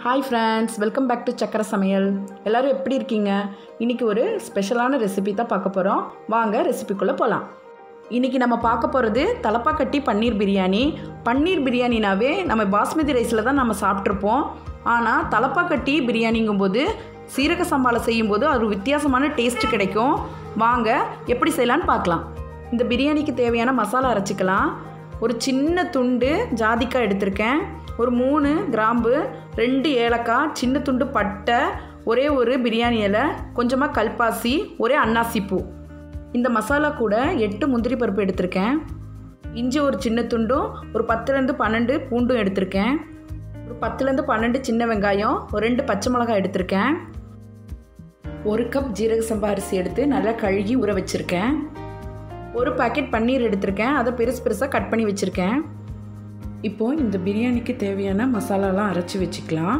hi friends welcome back to Sakkarai Samayal எல்லோரும் எப்படி இருக்கீங்க இன்றைக்கி ஒரு ஸ்பெஷலான ரெசிபி தான் பார்க்க போகிறோம் வாங்க ரெசிபிக்குள்ளே போகலாம் இன்றைக்கி நம்ம பார்க்க போகிறது தலப்பாக்கட்டி பன்னீர் பிரியாணி பன்னீர் பிரியாணினாவே நம்ம பாஸ்மதி ரைஸில் தான் நம்ம சாப்பிட்ருப்போம் ஆனால் தலப்பாக்கட்டி பிரியாணிங்கும்போது சீரக சம்பாவில் செய்யும்போது அது ஒரு வித்தியாசமான டேஸ்ட் கிடைக்கும் வாங்க எப்படி செய்யலான்னு பார்க்கலாம் இந்த பிரியாணிக்கு தேவையான மசாலா அரைச்சிக்கலாம் ஒரு சின்ன துண்டு ஜாதிக்காய் எடுத்திருக்கேன் ஒரு மூணு கிராம்பு ரெண்டு ஏலக்காய் சின்ன துண்டு பட்டை ஒரே ஒரு பிரியாணி இலை கொஞ்சமாக கல்பாசி ஒரே அன்னாசி பூ இந்த மசாலா கூட எட்டு முந்திரி பருப்பு எடுத்திருக்கேன் இஞ்சி ஒரு சின்ன துண்டும் ஒரு பத்துலேருந்து பன்னெண்டு பூண்டும் எடுத்திருக்கேன் ஒரு பத்துலேருந்து பன்னெண்டு சின்ன வெங்காயம் ஒரு ரெண்டு பச்சை மிளகாய் எடுத்திருக்கேன் ஒரு கப் ஜீரக சம்பா அரிசி எடுத்து நல்லா கழுகி ஊற வச்சுருக்கேன் ஒரு பாக்கெட் பன்னீர் எடுத்திருக்கேன் அதை பெருசு பெருசாக கட் பண்ணி வச்சுருக்கேன் இப்போது இந்த பிரியாணிக்கு தேவையான மசாலாலாம் அரைச்சி வச்சுக்கலாம்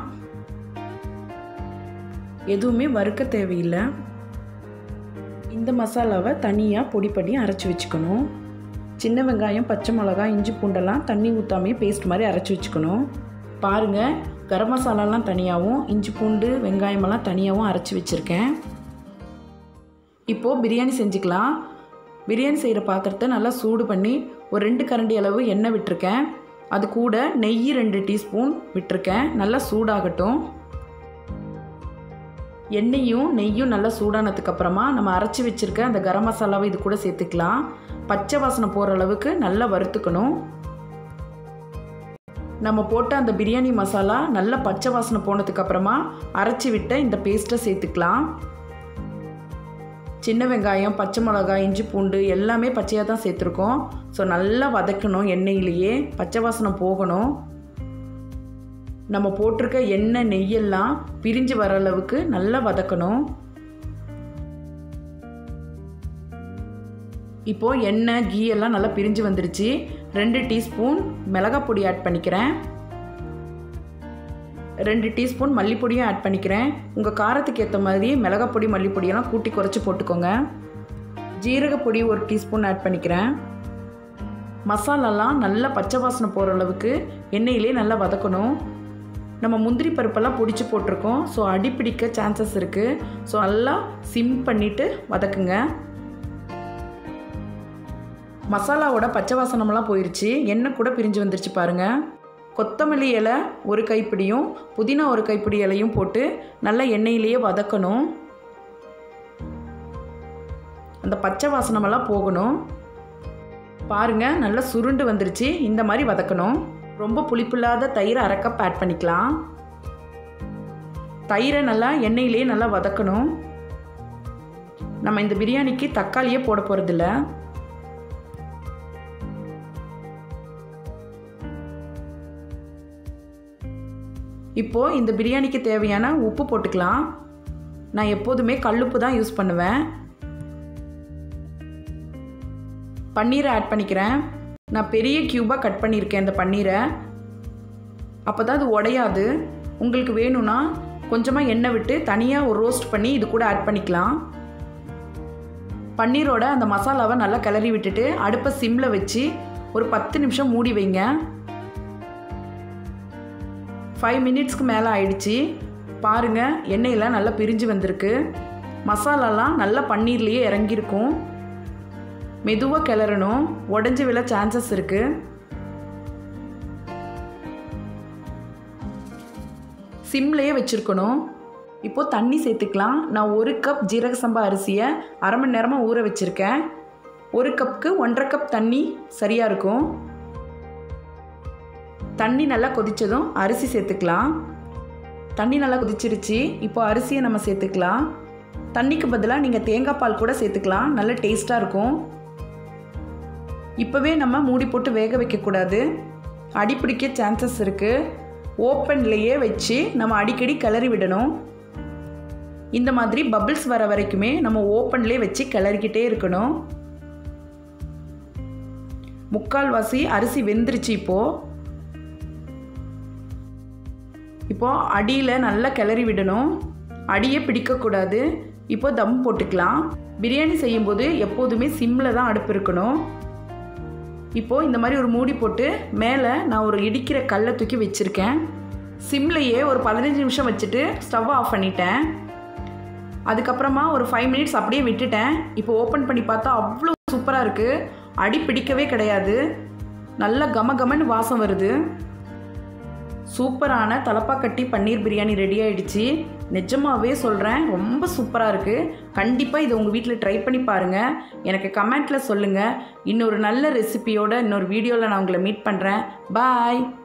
எதுவுமே வறுக்க தேவையில்லை இந்த மசாலாவை தனியாக பொடி பண்ணி அரைச்சி வச்சுக்கணும் சின்ன வெங்காயம் பச்சை மிளகாய் இஞ்சி பூண்டெல்லாம் தண்ணி ஊற்றாமையே பேஸ்ட் மாதிரி அரைச்சி வச்சுக்கணும் பாருங்கள் கரம் மசாலாலாம் தனியாகவும் இஞ்சி பூண்டு வெங்காயமெல்லாம் தனியாகவும் அரைச்சி வச்சுருக்கேன் இப்போது பிரியாணி செஞ்சுக்கலாம் பிரியாணி செய்கிற பாத்திரத்தை நல்லா சூடு பண்ணி ஒரு ரெண்டு கரண்டி அளவு எண்ணெய் விட்டுருக்கேன் அது கூட நெய் ரெண்டு டீஸ்பூன் விட்டுருக்கேன் நல்லா சூடாகட்டும் எண்ணெயும் நெய்யும் நல்லா சூடானதுக்கப்புறமா நம்ம அரைச்சி வச்சுருக்க அந்த கரம் மசாலாவை இது கூட சேர்த்துக்கலாம் பச்சை வாசனை போகிற அளவுக்கு நல்லா வறுத்துக்கணும் நம்ம போட்ட அந்த பிரியாணி மசாலா நல்லா பச்சை வாசனை போனதுக்கப்புறமா அரைச்சி விட்ட இந்த பேஸ்ட்டை சேர்த்துக்கலாம் சின்ன வெங்காயம் பச்சை மிளகாய் இஞ்சி பூண்டு எல்லாமே பச்சையாக தான் சேர்த்துருக்கோம் ஸோ நல்லா வதக்கணும் எண்ணெயிலேயே பச்சை வாசனை போகணும் நம்ம போட்டிருக்க எண்ணெய் நெய்யெல்லாம் பிரிஞ்சு வர அளவுக்கு நல்லா வதக்கணும் இப்போது எண்ணெய் கீ எல்லாம் நல்லா பிரிஞ்சு வந்துருச்சு ரெண்டு டீஸ்பூன் மிளகாய் பொடி ஆட் பண்ணிக்கிறேன் ரெண்டு டீஸ்பூன் மல்லிப்பொடியும் ஆட் பண்ணிக்கிறேன் உங்கள் காரத்துக்கு ஏற்ற மாதிரி மிளகாப்பொடி மல்லிப்பொடியெல்லாம் கூட்டி குறைச்சி போட்டுக்கோங்க ஜீரகப்பொடி ஒரு டீஸ்பூன் ஆட் பண்ணிக்கிறேன் மசாலாலாம் நல்லா பச்சை வாசனை போகிற அளவுக்கு எண்ணெயிலே நல்லா வதக்கணும் நம்ம முந்திரி பருப்பெல்லாம் பிடிச்சி போட்டிருக்கோம் ஸோ அடிப்பிடிக்க சான்சஸ் இருக்குது ஸோ நல்லா சிம் பண்ணிவிட்டு வதக்குங்க மசாலாவோட பச்சை வாசனமெல்லாம் போயிடுச்சு எண்ணெய் கூட பிரிஞ்சு வந்துருச்சு பாருங்கள் கொத்தமல்லி இலை ஒரு கைப்பிடியும் புதினா ஒரு கைப்பிடி இலையும் போட்டு நல்லா எண்ணெயிலேயே வதக்கணும் அந்த பச்சை வாசனமெல்லாம் போகணும் பாருங்கள் நல்லா சுருண்டு வந்துருச்சு இந்த மாதிரி வதக்கணும் ரொம்ப புளிப்பில்லாத தயிரை அரை கப் ஆட் பண்ணிக்கலாம் தயிரை நல்லா எண்ணெயிலேயே நல்லா வதக்கணும் நம்ம இந்த பிரியாணிக்கு தக்காளியே போட போகிறதில்ல இப்போது இந்த பிரியாணிக்கு தேவையான உப்பு போட்டுக்கலாம் நான் எப்போதுமே கல்லுப்பு தான் யூஸ் பண்ணுவேன் பன்னீரை ஆட் பண்ணிக்கிறேன் நான் பெரிய க்யூபாக கட் பண்ணியிருக்கேன் இந்த பன்னீரை அப்போ தான் அது உடையாது உங்களுக்கு வேணும்னா கொஞ்சமாக எண்ணெய் விட்டு தனியாக ஒரு ரோஸ்ட் பண்ணி இது கூட ஆட் பண்ணிக்கலாம் பன்னீரோட அந்த மசாலாவை நல்லா கிளறி விட்டுட்டு அடுப்பை சிம்மில் வச்சு ஒரு பத்து நிமிஷம் மூடி வைங்க ஃபைவ் மினிட்ஸ்க்கு மேலே ஆயிடுச்சு பாருங்கள் எண்ணெயெல்லாம் நல்லா பிரிஞ்சு வந்திருக்கு மசாலாலாம் நல்லா பன்னீர்லேயே இறங்கியிருக்கும் மெதுவாக கிளறணும் உடஞ்சி விழ சான்சஸ் இருக்குது சிம்லேயே வச்சுருக்கணும் இப்போது தண்ணி சேர்த்துக்கலாம் நான் ஒரு கப் ஜீரக சம்பா அரிசியை அரை மணி நேரமாக ஊற வச்சுருக்கேன் ஒரு கப்புக்கு ஒன்றரை கப் தண்ணி சரியாக இருக்கும் தண்ணி நல்லா கொதித்ததும் அரிசி சேர்த்துக்கலாம் தண்ணி நல்லா கொதிச்சிருச்சு இப்போ அரிசியை நம்ம சேர்த்துக்கலாம் தண்ணிக்கு பதிலாக நீங்கள் தேங்காய் பால் கூட சேர்த்துக்கலாம் நல்ல டேஸ்ட்டாக இருக்கும் இப்போவே நம்ம மூடி போட்டு வேக வைக்கக்கூடாது அடிப்பிடிக்க சான்சஸ் இருக்குது ஓப்பன்லேயே வச்சு நம்ம அடிக்கடி கிளறி விடணும் இந்த மாதிரி பபிள்ஸ் வர வரைக்குமே நம்ம ஓப்பன்லேயே வச்சு கிளறிக்கிட்டே இருக்கணும் முக்கால்வாசி அரிசி வெந்துருச்சு இப்போது இப்போது அடியில் நல்லா கிளறி விடணும் அடியே பிடிக்கக்கூடாது இப்போ தம் போட்டுக்கலாம் பிரியாணி செய்யும்போது எப்போதுமே சிம்மில் தான் அடுப்பு இருக்கணும் இப்போது இந்த மாதிரி ஒரு மூடி போட்டு மேலே நான் ஒரு இடிக்கிற கல்லை தூக்கி வச்சுருக்கேன் சிம்லையே ஒரு பதினஞ்சு நிமிஷம் வச்சுட்டு ஸ்டவ் ஆஃப் பண்ணிட்டேன் அதுக்கப்புறமா ஒரு ஃபைவ் மினிட்ஸ் அப்படியே விட்டுட்டேன் இப்போ ஓப்பன் பண்ணி பார்த்தா அவ்வளோ சூப்பராக இருக்குது அடி பிடிக்கவே கிடையாது நல்ல கம கமன்னு வாசம் வருது சூப்பரான தலப்பாக்கட்டி பன்னீர் பிரியாணி ரெடி ஆயிடுச்சு நிஜமாவே சொல்கிறேன் ரொம்ப சூப்பராக இருக்குது கண்டிப்பாக இதை உங்கள் வீட்டில் ட்ரை பண்ணி பாருங்கள் எனக்கு கமெண்ட்டில் சொல்லுங்கள் இன்னொரு நல்ல ரெசிபியோட இன்னொரு வீடியோவில் நான் உங்களை மீட் பண்ணுறேன் பாய்